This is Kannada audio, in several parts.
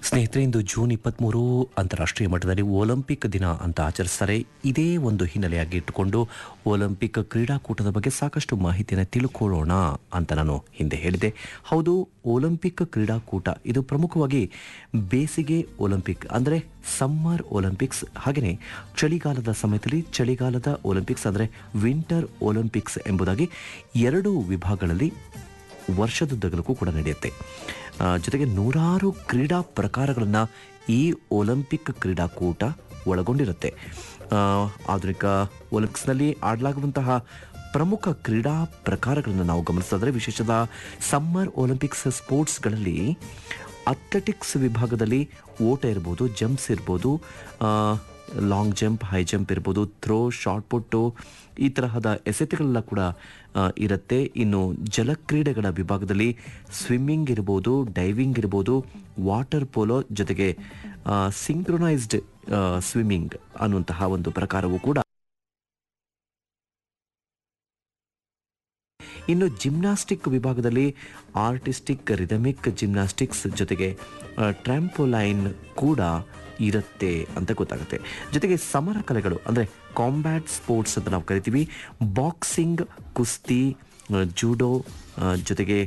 ಸ್ನೇಹಿತರೆ ಇಂದು ಜೂನ್ ಇಪ್ಪತ್ತ್ಮೂರು ಅಂತಾರಾಷ್ಟ್ರೀಯ ಮಟ್ಟದಲ್ಲಿ ಒಲಿಂಪಿಕ್ ದಿನ ಅಂತ ಆಚರಿಸ್ತಾರೆ ಇದೇ ಒಂದು ಹಿನ್ನೆಲೆಯಾಗಿ ಇಟ್ಟುಕೊಂಡು ಒಲಿಂಪಿಕ್ ಕ್ರೀಡಾಕೂಟದ ಬಗ್ಗೆ ಸಾಕಷ್ಟು ಮಾಹಿತಿಯನ್ನು ತಿಳ್ಕೊಳ್ಳೋಣ ಅಂತ ನಾನು ಹಿಂದೆ ಹೇಳಿದೆ ಹೌದು ಒಲಿಂಪಿಕ್ ಕ್ರೀಡಾಕೂಟ ಇದು ಪ್ರಮುಖವಾಗಿ ಬೇಸಿಗೆ ಒಲಿಂಪಿಕ್ ಅಂದರೆ ಸಮ್ಮರ್ ಒಲಿಂಪಿಕ್ಸ್ ಹಾಗೆಯೇ ಚಳಿಗಾಲದ ಸಮಯದಲ್ಲಿ ಚಳಿಗಾಲದ ಒಲಿಂಪಿಕ್ಸ್ ಅಂದರೆ ವಿಂಟರ್ ಒಲಿಂಪಿಕ್ಸ್ ಎಂಬುದಾಗಿ ಎರಡು ವಿಭಾಗಗಳಲ್ಲಿ ವರ್ಷದುದ್ದಗಲಕ್ಕೂ ಕೂಡ ನಡೆಯುತ್ತೆ ಆ, ಜೊತೆಗೆ ನೂರಾರು ಕ್ರೀಡಾ ಪ್ರಕಾರಗಳನ್ನು ಈ ಒಲಿಂಪಿಕ್ ಕ್ರೀಡಾಕೂಟ ಒಳಗೊಂಡಿರುತ್ತೆ ಆ, ಆಧುನಿಕ ಒಲಿಂಪಿಕ್ಸ್ನಲ್ಲಿ ಆಡಲಾಗುವಂತಹ ಪ್ರಮುಖ ಕ್ರೀಡಾ ಪ್ರಕಾರಗಳನ್ನು ನಾವು ಗಮನಿಸಿದ್ರೆ ವಿಶೇಷದ ಸಮ್ಮರ್ ಒಲಿಂಪಿಕ್ಸ್ ಸ್ಪೋರ್ಟ್ಸ್ಗಳಲ್ಲಿ ಅಥ್ಲೆಟಿಕ್ಸ್ ವಿಭಾಗದಲ್ಲಿ ಓಟ ಇರ್ಬೋದು ಜಂಪ್ಸ್ ಇರ್ಬೋದು ಆ, ಲಾಂಗ್ ಜಂಪ್ ಹೈ ಜಂಪ್ ಇರ್ಬೋದು ಥ್ರೋ ಶಾರ್ಟ್ ಪುಟ್ಟು ಈ ತರಹದ ಎಸೆತಗಳೆಲ್ಲ ಕೂಡ ಆ, ಇರುತ್ತೆ ಇನ್ನು ಜಲಕ್ರೀಡೆಗಳ ವಿಭಾಗದಲ್ಲಿ ಸ್ವಿಮ್ಮಿಂಗ್ ಇರ್ಬೋದು ಡೈವಿಂಗ್ ಇರ್ಬೋದು ವಾಟರ್ ಪೋಲೋ ಜೊತೆಗೆ ಸಿಂಕ್ರೊನೈಸ್ಡ್ ಸ್ವಿಮ್ಮಿಂಗ್ ಅನ್ನುವಂತಹ ಒಂದು ಪ್ರಕಾರವೂ ಕೂಡ ಇನ್ನು ಜಿಮ್ನಾಸ್ಟಿಕ್ ವಿಭಾಗದಲ್ಲಿ ಆರ್ಟಿಸ್ಟಿಕ್ ರಿದಮಿಕ್ ಜಿಮ್ನಾಸ್ಟಿಕ್ಸ್ ಜೊತೆಗೆ ಟ್ರ್ಯಾಂಪೋಲೈನ್ ಕೂಡ ಇರುತ್ತೆ ಅಂತ ಗೊತ್ತಾಗುತ್ತೆ ಜೊತೆಗೆ ಸಮರ ಕಲೆಗಳು ಅಂದರೆ ಕಾಂಬ್ಯಾಟ್ ಸ್ಪೋರ್ಟ್ಸ್ ಅಂತ ನಾವು ಕರಿತೀವಿ ಬಾಕ್ಸಿಂಗ್ ಕುಸ್ತಿ ಆ, ಜೂಡೋ ಆ, ಜೊತೆಗೆ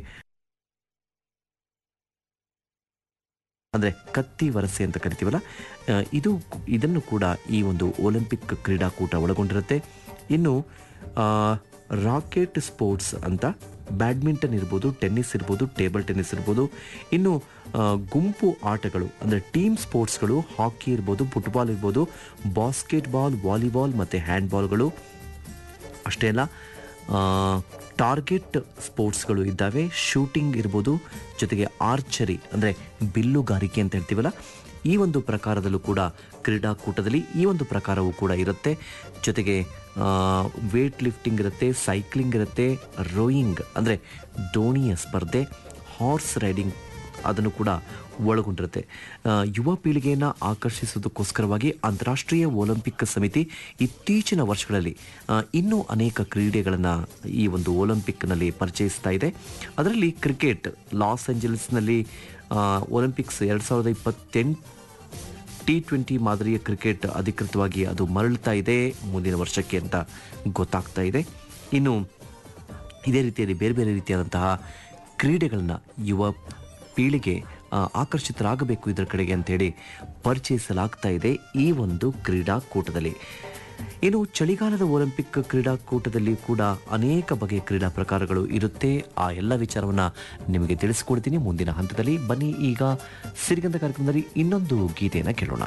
ಅಂದರೆ ಕತ್ತಿ ವರಸೆ ಅಂತ ಕರಿತೀವಲ್ಲ ಆ, ಇದು ಇದನ್ನು ಕೂಡ ಈ ಒಂದು ಒಲಿಂಪಿಕ್ ಕ್ರೀಡಾಕೂಟ ಒಳಗೊಂಡಿರುತ್ತೆ ಇನ್ನು ಆ, ರಾಕೆಟ್ ಸ್ಪೋರ್ಟ್ಸ್ ಅಂತ ಬ್ಯಾಡ್ಮಿಂಟನ್ ಇರ್ಬೋದು ಟೆನ್ನಿಸ್ ಇರ್ಬೋದು ಟೇಬಲ್ ಟೆನ್ನಿಸ್ ಇರ್ಬೋದು ಇನ್ನು ಆ, ಗುಂಪು ಆಟಗಳು ಅಂದರೆ ಟೀಮ್ ಸ್ಪೋರ್ಟ್ಸ್ಗಳು ಹಾಕಿ ಇರ್ಬೋದು ಫುಟ್ಬಾಲ್ ಇರ್ಬೋದು ಬಾಸ್ಕೆಟ್ಬಾಲ್ ವಾಲಿಬಾಲ್ ಮತ್ತು ಹ್ಯಾಂಡ್ಬಾಲ್ಗಳು ಅಷ್ಟೇ ಅಲ್ಲ ಟಾರ್ಗೆಟ್ ಸ್ಪೋರ್ಟ್ಸ್ಗಳು ಇದ್ದಾವೆ ಶೂಟಿಂಗ್ ಇರ್ಬೋದು ಜೊತೆಗೆ ಆರ್ಚರಿ ಅಂದರೆ ಬಿಲ್ಲುಗಾರಿಕೆ ಅಂತ ಹೇಳ್ತೀವಲ್ಲ ಈ ಒಂದು ಪ್ರಕಾರದಲ್ಲೂ ಕೂಡ ಕ್ರೀಡಾಕೂಟದಲ್ಲಿ ಈ ಒಂದು ಪ್ರಕಾರವೂ ಕೂಡ ಇರುತ್ತೆ ಜೊತೆಗೆ ವೇಟ್ ಲಿಫ್ಟಿಂಗ್ ಇರುತ್ತೆ ಸೈಕ್ಲಿಂಗ್ ಇರುತ್ತೆ ರೋಯಿಂಗ್ ಅಂದರೆ ದೋಣಿಯ ಸ್ಪರ್ಧೆ ಹಾರ್ಸ್ ರೈಡಿಂಗ್ ಅದನ್ನು ಕೂಡ ಒಳಗೊಂಡಿರುತ್ತೆ ಆ, ಯುವ ಪೀಳಿಗೆಯನ್ನು ಆಕರ್ಷಿಸೋದಕ್ಕೋಸ್ಕರವಾಗಿ ಅಂತಾರಾಷ್ಟ್ರೀಯ ಒಲಿಂಪಿಕ್ ಸಮಿತಿ ಇತ್ತೀಚಿನ ವರ್ಷಗಳಲ್ಲಿ ಆ, ಇನ್ನೂ ಅನೇಕ ಕ್ರೀಡೆಗಳನ್ನು ಈ ಒಂದು ಒಲಿಂಪಿಕ್ನಲ್ಲಿ ಪರಿಚಯಿಸ್ತಾ ಇದೆ ಅದರಲ್ಲಿ ಕ್ರಿಕೆಟ್ ಲಾಸ್ ಏಂಜಲೀಸ್ನಲ್ಲಿ ಆ, ಒಲಿಂಪಿಕ್ಸ್ ಎರಡು ಸಾವಿರದ ಇಪ್ಪತ್ತೆಂಟು ಟಿ ಟ್ವೆಂಟಿ ಮಾದರಿಯ ಕ್ರಿಕೆಟ್ ಅಧಿಕೃತವಾಗಿ ಅದು ಮರಳ್ತಾ ಇದೆ ಮುಂದಿನ ವರ್ಷಕ್ಕೆ ಅಂತ ಗೊತ್ತಾಗ್ತಾ ಇದೆ ಇನ್ನು ಇದೇ ರೀತಿಯಲ್ಲಿ ಬೇರೆ ಬೇರೆ ರೀತಿಯಾದಂತಹ ಕ್ರೀಡೆಗಳನ್ನ ಯುವ ಪೀಳಿಗೆ ಆ, ಆಕರ್ಷಿತರಾಗಬೇಕು ಇದರ ಕಡೆಗೆ ಅಂತೇಳಿ ಪರಿಚಯಿಸಲಾಗ್ತಾ ಇದೆ ಈ ಒಂದು ಕ್ರೀಡಾಕೂಟದಲ್ಲಿ ಇನ್ನು ಚಳಿಗಾಲದ ಒಲಿಂಪಿಕ್ ಕ್ರೀಡಾಕೂಟದಲ್ಲಿ ಕೂಡ ಅನೇಕ ಬಗೆಯ ಕ್ರೀಡಾ ಪ್ರಕಾರಗಳು ಇರುತ್ತೆ ಆ ಎಲ್ಲ ವಿಚಾರವನ್ನು ನಿಮಗೆ ತಿಳಿಸ್ಕೊಡ್ತೀನಿ ಮುಂದಿನ ಹಂತದಲ್ಲಿ ಬನ್ನಿ ಈಗ ಸಿರಿಗಂಧ ಕಾರ್ಯಕ್ರಮದಲ್ಲಿ ಇನ್ನೊಂದು ಗೀತೆಯನ್ನು ಕೇಳೋಣ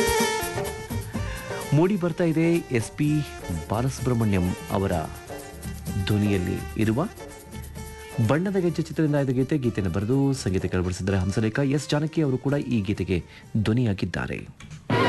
ಮೂಡಿ ಬರ್ತಾ ಇದೆ ಎಸ್ ಪಿ ಬಾಲಸುಬ್ರಹ್ಮಣ್ಯಂ ಅವರ ಧ್ವನಿಯಲ್ಲಿ ಇರುವ ಬಣ್ಣದ ಗೆಜ್ಜೆ ಚಿತ್ರದಿಂದ ಆಯ್ದ ಗೀತೆ ಗೀತೆಯನ್ನು ಬರೆದು ಸಂಗೀತ ಕೆಳಬಡಿಸಿದ್ದಾರೆ ಹಂಸಲೇಖ ಎಸ್ ಜಾನಕಿ ಅವರು ಕೂಡ ಈ ಗೀತೆಗೆ ಧ್ವನಿಯಾಗಿದ್ದಾರೆ